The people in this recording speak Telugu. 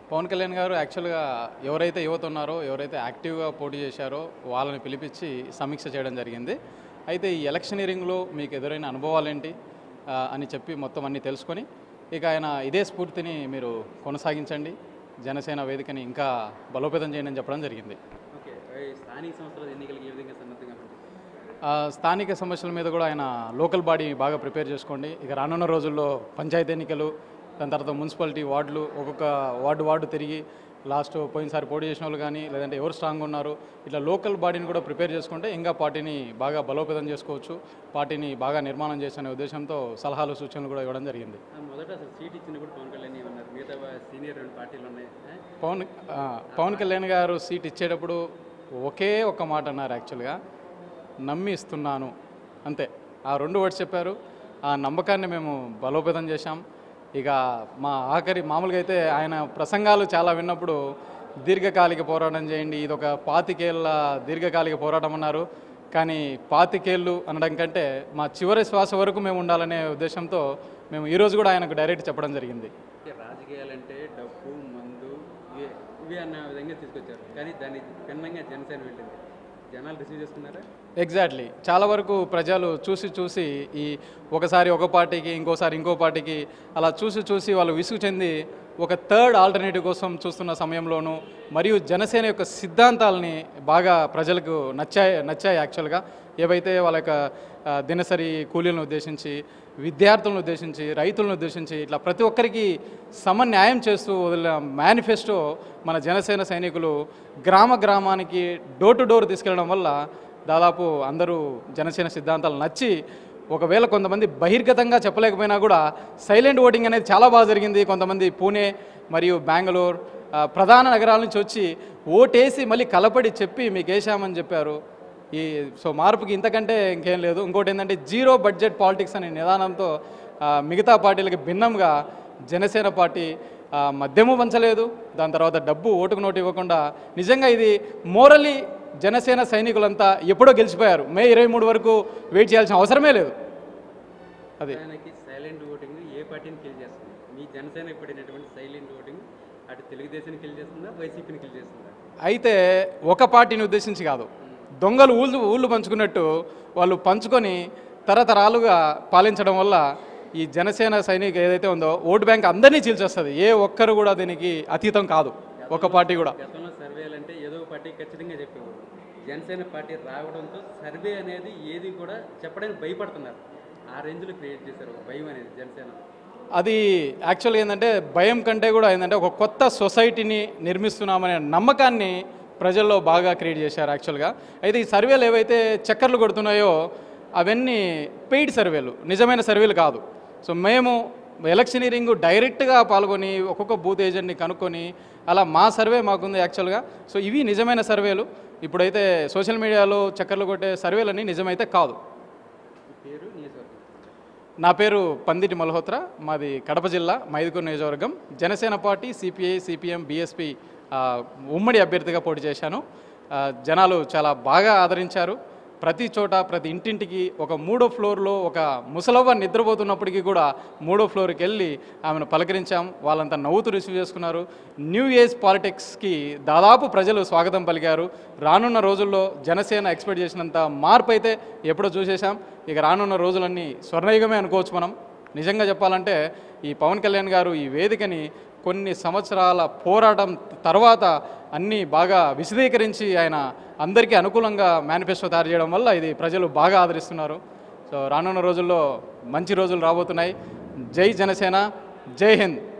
పవన్ కళ్యాణ్ గారు యాక్చువల్గా ఎవరైతే యువత ఉన్నారో ఎవరైతే యాక్టివ్గా పోటీ చేశారో వాళ్ళని పిలిపించి సమీక్ష చేయడం జరిగింది అయితే ఈ ఎలక్షనీరింగ్లో మీకు ఎదురైన అనుభవాలు ఏంటి ఆ, అని చెప్పి మొత్తం అన్నీ తెలుసుకొని ఇక ఆయన ఇదే స్ఫూర్తిని మీరు కొనసాగించండి జనసేన వేదికని ఇంకా బలోపేతం చేయండి అని చెప్పడం జరిగింది ఓకే ఈ స్థానిక సంస్థల ఎన్నికలకు ఏ విధంగా సన్నద్ధంగా ఉంటుంది ఆ, స్థానిక సమస్యల మీద కూడా ఆయన లోకల్ బాడీ బాగా ప్రిపేర్ చేసుకోండి ఇక రానున్న రోజుల్లో పంచాయతీ ఎన్నికలు దాని తర్వాత మున్సిపాలిటీ వార్డులు ఒక్కొక్క వార్డు వార్డు తిరిగి లాస్ట్ పోయినసారి పోటీ చేసిన వాళ్ళు కానీ లేదంటే ఎవరు స్ట్రాంగ్ ఉన్నారు ఇట్లా లోకల్ బాడీని కూడా ప్రిపేర్ చేసుకుంటే ఇంకా పార్టీని బాగా బలోపేతం చేసుకోవచ్చు పార్టీని బాగా నిర్మాణం చేసే ఉద్దేశంతో సలహాలు సూచనలు కూడా ఇవ్వడం జరిగింది ఆ, మొదట అసలు సీట్ ఇచ్చినప్పుడు పవన్ కళ్యాణ్ ఏమన్నారు మిగతా వా- సీనియర్ రెండు పార్టీలు ఉన్నాయి ఆ? పవన్ ఆ, పవన్ కళ్యాణ్ గారు సీట్ ఇచ్చేటప్పుడు ఒకే ఒక్క మాట అన్నారు యాక్చువల్గా నమ్మి ఇస్తున్నాను అంతే ఆ రెండు వర్డ్స్ చెప్పారు ఆ నమ్మకాన్ని మేము బలోపేతం చేశాం ఇక మా ఆఖరి మామూలుగా అయితే ఆయన ప్రసంగాలు చాలా విన్నప్పుడు దీర్ఘకాలిక పోరాటం చేయండి ఇది ఒక పాతికేళ్ళ దీర్ఘకాలిక పోరాటం అన్నారు కానీ పాతికేళ్ళు అనడం కంటే మా చివరి శ్వాస వరకు మేము ఉండాలనే ఉద్దేశంతో మేము ఈరోజు కూడా ఆయనకు డైరెక్ట్ చెప్పడం జరిగింది అంటే రాజకీయాలంటే డబ్బు మందు ఇవే ఇవే అన్న విధంగా తీసుకొచ్చారు కానీ దాన్ని భిన్నంగా జనసేన వెళ్ళింది జనాలు రిసీవ్ చేసుకున్నారా ఎగ్జాక్ట్లీ చాలా వరకు ప్రజలు చూసి చూసి ఈ ఒకసారి ఒక పార్టీకి ఇంకోసారి ఇంకో పార్టీకి అలా చూసి చూసి వాళ్ళు విసుగు చెంది ఒక థర్డ్ ఆల్టర్నేటివ్ కోసం చూస్తున్న సమయంలోనూ మరియు జనసేన యొక్క సిద్ధాంతాలని బాగా ప్రజలకు నచ్చాయి నచ్చాయి యాక్చువల్గా ఏవైతే వాళ్ళ యొక్క ఆ, దినసరి కూలీలను ఉద్దేశించి విద్యార్థులను ఉద్దేశించి రైతులను ఉద్దేశించి ఇట్లా ప్రతి ఒక్కరికి సమన్యాయం చేస్తూ వదిలిన మేనిఫెస్టో మన జనసేన సైనికులు గ్రామ గ్రామానికి డోర్ టు డోర్ తీసుకెళ్ళడం వల్ల దాదాపు అందరూ జనసేన సిద్ధాంతాలు నచ్చి ఒకవేళ కొంతమంది బహిర్గతంగా చెప్పలేకపోయినా కూడా సైలెంట్ ఓటింగ్ అనేది చాలా బాగా జరిగింది కొంతమంది పూణే మరియు బెంగళూరు ఆ, ప్రధాన నగరాల నుంచి వచ్చి ఓటేసి మళ్ళీ కలపడి చెప్పి మీకు వేసామని చెప్పారు ఈ సో మార్పుకి ఇంతకంటే ఇంకేం లేదు ఇంకోటి ఏంటంటే జీరో బడ్జెట్ పాలిటిక్స్ అనే నిదానంతో ఆ, మిగతా పార్టీలకి భిన్నంగా జనసేన పార్టీ ఆ, మద్యము పంచలేదు దాని తర్వాత డబ్బు ఓటుకు నోటు ఇవ్వకుండా నిజంగా ఇది మోరల్లీ జనసేన సైనికులంతా ఎప్పుడో గెలిచిపోయారు మే ఇరవై మూడు వరకు వెయిట్ చేయాల్సిన అవసరమే లేదు అది ఆయనకి సైలెంట్ ఓటింగ్ ఏ పార్టీని కిల్ చేస్తుంది మీ జనసేన పడినటువంటి సైలెంట్ ఓటింగ్ అటు తెలుగుదేశాన్ని కిల్ చేస్తుందా వైసీపీని కిల్ చేస్తుందా అయితే ఒక పార్టీని ఉద్దేశించి కాదు దొంగలు ఊళ్ళు ఊళ్ళు పంచుకున్నట్టు వాళ్ళు పంచుకొని తరతరాలుగా పాలించడం వల్ల ఈ జనసేన సైనిక ఏదైతే ఉందో ఓటు బ్యాంక్ అందరినీ చీల్చేస్తుంది ఏ ఒక్కరు కూడా దీనికి అతీతం కాదు ఒక పార్టీ కూడా గతంలో సర్వేలు అంటే ఏదో ఒక పార్టీ ఖచ్చితంగా చెప్పేవారు జనసేన పార్టీ రావడంతో సర్వే అనేది ఏది కూడా చెప్పడానికి భయపడుతున్నారు ఆ రేంజ్లో క్రియేట్ చేశారు ఒక భయం అనేది జనసేన అది యాక్చువల్గా ఏంటంటే భయం కంటే కూడా ఏంటంటే ఒక కొత్త సొసైటీని నిర్మిస్తున్నామనే నమ్మకాన్ని ప్రజల్లో బాగా క్రియేట్ చేశారు యాక్చువల్గా అయితే ఈ సర్వేలు ఏవైతే చక్కర్లు కొడుతున్నాయో అవన్నీ పెయిడ్ సర్వేలు నిజమైన సర్వేలు కాదు సో మేము ఎలక్షనీరింగ్ డైరెక్ట్గా పాల్గొని ఒక్కొక్క బూత్ ఏజెంట్ని కనుక్కొని అలా మా సర్వే మాకుంది యాక్చువల్గా సో ఇవి నిజమైన సర్వేలు ఇప్పుడైతే సోషల్ మీడియాలో చక్కర్లు కొట్టే సర్వేలన్నీ నిజమైతే కాదు ఈ పేరు నియోజకవర్గం నా పేరు పందిటి మల్హోత్రా మాది కడప జిల్లా మైదుకూరు నియోజకవర్గం Janasena party CPI CPM BSP ఉమ్మడి అభ్యర్థిగా పోటీ చేశాను ఆ, జనాలు చాలా బాగా ఆదరించారు ప్రతి చోట ప్రతి ఇంటింటికి ఒక మూడో ఫ్లోర్లో ఒక ముసలవ్వ నిద్రపోతున్నప్పటికీ కూడా మూడో ఫ్లోర్కి వెళ్ళి ఆమెను పలకరించాం వాళ్ళంతా నవ్వుతూ రిసీవ్ చేసుకున్నారు న్యూ ఏజ్ పాలిటిక్స్కి దాదాపు ప్రజలు స్వాగతం పలికారు రానున్న రోజుల్లో జనసేన ఎక్స్పెక్ట్ చేసినంత మార్పు అయితే ఎప్పుడో చూసేశాం ఇక రానున్న రోజులన్నీ స్వర్ణయుగమే అనుకోవచ్చు మనం నిజంగా చెప్పాలంటే ఈ పవన్ కళ్యాణ్ గారు ఈ వేదికని కొన్ని సంవత్సరాల పోరాటం తర్వాత అన్నీ బాగా విశదీకరించి ఆయన అందరికీ అనుకూలంగా మేనిఫెస్టో తయారు చేయడం వల్ల ఇది ప్రజలు బాగా ఆదరిస్తున్నారు సో రానున్న రోజుల్లో మంచి రోజులు రాబోతున్నాయి జై జనసేన జై హింద్